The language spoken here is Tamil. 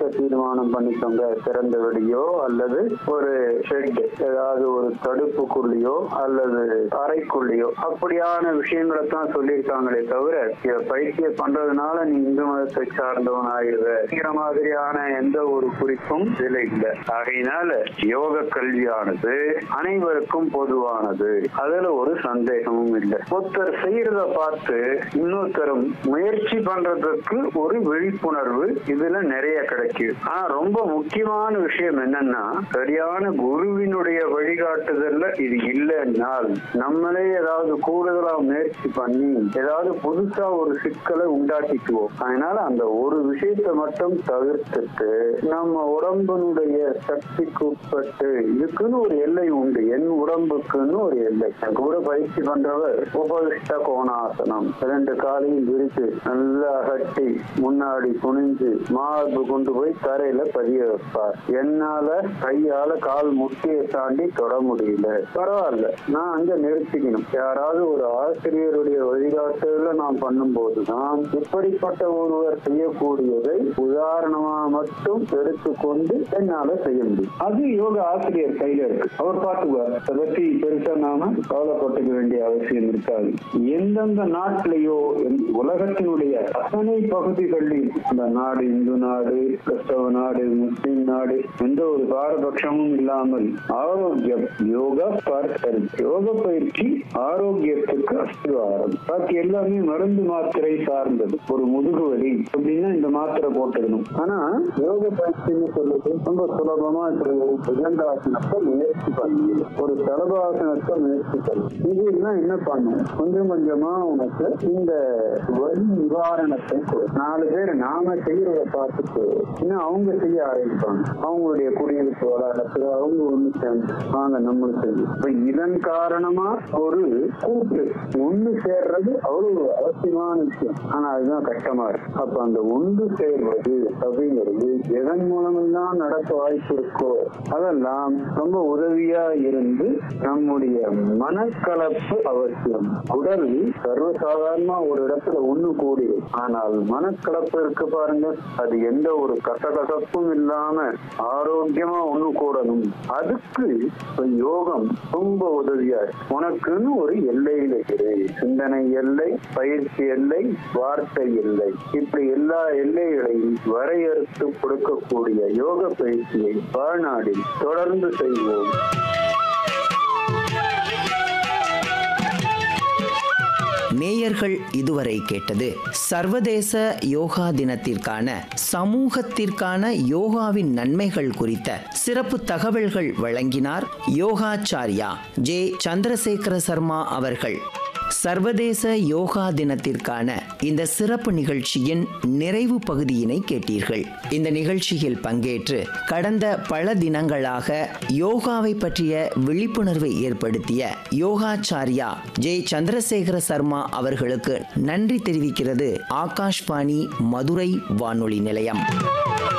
இடத்தை தீர்மானம் பண்ணிக்கோங்க திறந்த வெளியோ அல்லது ஒரு ஷெட் ஏதாவது ஒரு தடுப்புக்குள்ளேயோ அல்லது அறைக்குள்ளேயோ அப்படியான விஷயங்களை தான் சொல்லியிருக்காங்களே தவிர இத பயிற்சியை பண்றதுனால நீ இந்து மதத்தை சார்ந்தவன் ஆகிடுவ மாதிரியான எந்த ஒரு குறிப்பும் இதுல இல்லை ஆகையினால யோக கல்வியானது அனைவருக்கும் பொதுவானது அதுல ஒரு சந்தேகமும் இல்லை ஒருத்தர் செய்யறத பார்த்து இன்னொருத்தரும் முயற்சி பண்றதுக்கு ஒரு விழிப்புணர்வு இதுல நிறைய கிடைக்குது ஆனா ரொம்ப முக்கியமான விஷயம் என்னன்னா சரியான குருவினுடைய வழிகாட்டுதல்ல இது இல்லைன்னால் நம்மளே ஏதாவது கூடுதலா முயற்சி பண்ணி ஏதாவது புதுசா ஒரு சிக்கலை உண்டாக்கிக்குவோம் அதனால அந்த ஒரு விஷயத்தை மட்டும் தவிர்த்துட்டு நம்ம உடம்பினுடைய சக்திக்கு உட்பட்டு இதுக்குன்னு ஒரு எல்லை உண்டு என் உடம்புக்குன்னு ஒரு எல்லை என் கூட பயிற்சி பண்றவர் உபவிஷ்ட கோணாசனம் ரெண்டு காலையும் விரித்து நல்லா கட்டி முன்னாடி குனிஞ்சு மார்பு கொண்டு போய் தரையில பதிய வைப்பார் என்னால கையால கால் முட்டியை தாண்டி தொட முடியல பரவாயில்ல நான் அங்க நிறுத்திக்கணும் யாராவது ஒரு ஆசிரியருடைய வழிகாட்டுல நாம் பண்ணும்போதுதான் இப்படிப்பட்ட ஒருவர் செய்யக்கூடியதை உதாரணமா மட்டும் எடுத்துக்கொண்டு என்னால செய்ய முடியும் அது யோக ஆசிரியர் கையில இருக்கு அவர் பார்த்துக்குவார் அதை பத்தி பெருசா நாம கவலைப்பட்டுக்க வேண்டிய அவசியம் இருக்காது எந்தெந்த நாட்டிலேயோ எந்த- உலகத்தினுடைய அத்தனை பகுதிகளில் அந்த நாடு இந்து நாடு கிறிஸ்தவ நாடு முஸ்லிம் நாடு எந்த ஒரு பாரபட்சமும் இல்லாமல் ஆரோக்கியம் யோகா ஃபார் ஹெல்த் யோக பயிற்சி ஆரோக்கியத்துக்கு அஸ்திவாரம் பாக்கி எல்லாமே மருந்து மாத்திரை சார்ந்தது ஒரு முதுகு வலி அப்படின்னா இந்த மாத்திரை போட்டுக்கணும் ஆனா யோக பயிற்சின்னு சொல்லுது ரொம்ப சுலபமா சுகந்தாசனத்தை முயற்சி பண்ணி ஒரு சலபாசனத்தை முயற்சி பண்ணி இது எல்லாம் என்ன பண்ணும் கொஞ்சம் கொஞ்சமா உனக்கு இந்த வலி நிவாரணத்தை கொடு நாலு பேர் நாம செய்யறத பார்த்துட்டு இன்னும் அவங்க செய்ய ஆரம்பிப்பாங்க அவங்களுடைய குடியிருப்பு வளாகத்துல அவங்க ஒண்ணு சேர்ந்து வாங்க நம்மளும் செய்யும் இப்ப இதன் காரணமா ஒரு கூட்டு ஒண்ணு சேர்றது அவ்வளவு அவசியமான விஷயம் ஆனா அதுதான் கஷ்டமா இருக்கு அப்ப அந்த ஒன்று சேர்வது அப்படிங்கிறது எதன் மூலமெல்லாம் நடக்க வாய்ப்பு இருக்கோ அதெல்லாம் ரொம்ப உதவியா இருந்து நம்முடைய மனக்கலப்பு அவசியம் உடல் சர்வசாதாரணமா ஒரு இடத்துல ஒண்ணு கூடி ஆனால் மனக்கலப்பு இருக்கு பாருங்க அது எந்த ஒரு கசகசப்பும் இல்லாம ஆரோக்கியமா ஒண்ணு கூடணும் அதுக்கு இப்ப யோகம் ரொம்ப உதவியா இருக்கு. உனக்குன்னு ஒரு எல்லையில இரு சிந்தனை எல்லை பயிற்சி எல்லை வார்த்தை எல்லை இப்படி எல்லா எல்லைகளையும் வரையறுத்து கொடுக்கக்கூடிய யோக பயிற்சியை வாழ்நாளில் தொடர்ந்து செய்வோம் நேயர்கள் இதுவரை கேட்டது சர்வதேச யோகா தினத்திற்கான சமூகத்திற்கான யோகாவின் நன்மைகள் குறித்த சிறப்பு தகவல்கள் வழங்கினார் யோகாச்சாரியா ஜே சந்திரசேகர சர்மா அவர்கள் சர்வதேச யோகா தினத்திற்கான இந்த சிறப்பு நிகழ்ச்சியின் நிறைவு பகுதியினை கேட்டீர்கள் இந்த நிகழ்ச்சியில் பங்கேற்று கடந்த பல தினங்களாக யோகாவை பற்றிய விழிப்புணர்வை ஏற்படுத்திய யோகாச்சாரியா ஜே சந்திரசேகர சர்மா அவர்களுக்கு நன்றி தெரிவிக்கிறது ஆகாஷ்வாணி மதுரை வானொலி நிலையம்